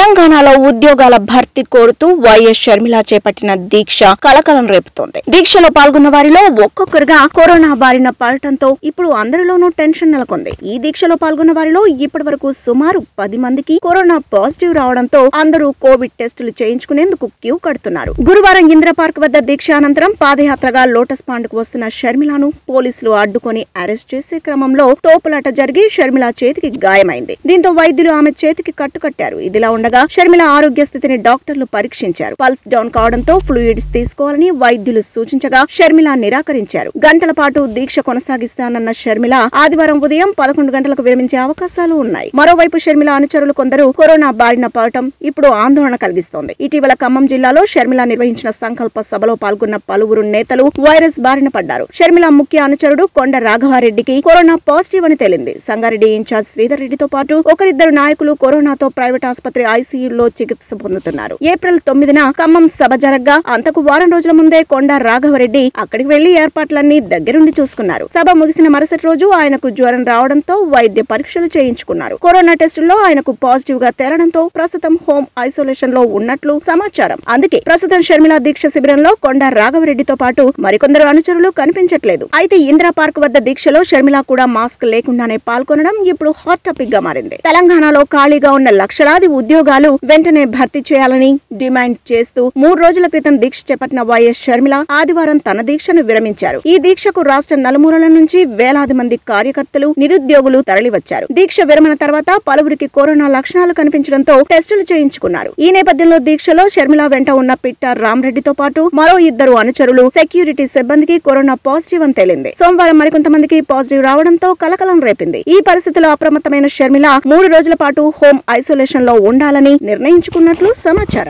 తెలంగాణలో ఉద్యోగాల భర్తీ కోరుతూ వైఎస్ షర్మిల చేపట్టిన దీక్ష కలకలం రేపుతోంది దీక్షలో పాల్గొన్న వారిలో ఒక్కొక్కరుగా కరోనా బారిన పడటంతో ఇప్పుడు అందరిలోనూ టెన్షన్ నెలకొంది ఈ దీక్షలో పాల్గొన్న వారిలో ఇప్పటి వరకు సుమారు పది మందికి కరోనా పాజిటివ్ రావడంతో అందరూ కోవిడ్ టెస్టులు చేయించుకునేందుకు క్యూ కడుతున్నారు గురువారం ఇందిరా పార్క్ వద్ద దీక్ష అనంతరం పాదయాత్రగా లోటస్ పాండ్కు వస్తున్న షర్మిలను పోలీసులు అడ్డుకొని అరెస్ట్ చేసే క్రమంలో తోపులాట జరిగి షర్మిల చేతికి గాయమైంది దీంతో వైద్యులు ఆమె చేతికి కట్టుకట్టారు ఇదిలా ఉండగా షర్మిల ఆరోగ్య స్థితిని డాక్టర్లు పరీక్షించారు పల్స్ డౌన్ కావడంతో ఫ్లూయిడ్స్ తీసుకోవాలని వైద్యులు సూచించగా షర్మిల నిరాకరించారు గంటల పాటు దీక్ష కొనసాగిస్తానన్న షర్మిల ఆదివారం ఉదయం పదకొండు గంటలకు విరమించే అవకాశాలు ఉన్నాయి మరోవైపు షర్మిల అనుచరులు కొందరు కరోనా బారిన పడటం ఇప్పుడు ఆందోళన కలిగిస్తోంది ఇటీవల ఖమ్మం జిల్లాలో షర్మిల నిర్వహించిన సంకల్ప సభలో పాల్గొన్న పలువురు నేతలు వైరస్ బారిన పడ్డారు షర్మిల ముఖ్య అనుచరుడు కొండ రాఘవారెడ్డికి కరోనా పాజిటివ్ అని తేలింది సంగారెడ్డి ఇన్ఛార్జ్ శ్రీధర్ రెడ్డితో పాటు ఒకరిద్దరు నాయకులు కరోనాతో ప్రైవేట్ ఆసుపత్రి ఐసీయూలో చికిత్స పొందుతున్నారు ఏప్రిల్ తొమ్మిదిన ఖమ్మం సభ జరగ్గా అంతకు వారం రోజుల ముందే కొండ రాఘవరెడ్డి అక్కడికి వెళ్లి ఏర్పాట్లన్నీ దగ్గరుండి చూసుకున్నారు సభ ముగిసిన మరుసటి రోజు ఆయనకు జ్వరం రావడంతో వైద్య పరీక్షలు చేయించుకున్నారు కరోనా టెస్టుల్లో ఆయనకు పాజిటివ్ గా తేలడంతో ప్రస్తుతం హోమ్ ఐసోలేషన్ లో ఉన్నట్లు సమాచారం అందుకే ప్రస్తుతం షర్మిల దీక్ష శిబిరంలో కొండ రాఘవరెడ్డితో పాటు మరికొందరు అనుచరులు కనిపించట్లేదు అయితే ఇందిరా పార్క్ వద్ద దీక్షలో షర్మిల కూడా మాస్క్ లేకుండానే పాల్గొనడం ఇప్పుడు హాట్ టాపిక్ గా మారింది తెలంగాణలో ఖాళీగా ఉన్న లక్షలాది ఉద్యోగాలు వెంటనే భర్తీ చేయాలని డిమాండ్ చేస్తూ మూడు రోజుల క్రితం దీక్ష చేపట్టిన వైఎస్ షర్మిల ఆదివారం తన దీక్షను విరమించారు ఈ దీక్షకు రాష్ట్ర నలుమూలల నుంచి వేలాది మంది కార్యకర్తలు నిరుద్యోగులు తరలివచ్చారు దీక్ష విరమణ తర్వాత పలువురికి కరోనా లక్షణాలు కనిపించడంతో టెస్టులు చేయించుకున్నారు ఈ నేపథ్యంలో దీక్షలో షర్మిల వెంట ఉన్న పిట్ట రామరెడ్డితో పాటు మరో ఇద్దరు అనుచరులు సెక్యూరిటీ సిబ్బందికి కరోనా పాజిటివ్ అని తేలింది సోమవారం మరికొంతమందికి పాజిటివ్ రావడంతో కలకలం రేపింది ఈ పరిస్థితిలో అప్రమత్తమైన షర్మిల మూడు రోజుల పాటు హోం ఐసోలేషన్ లో ఉండాలని నిర్ణయించుకున్నట్లు సమాచారం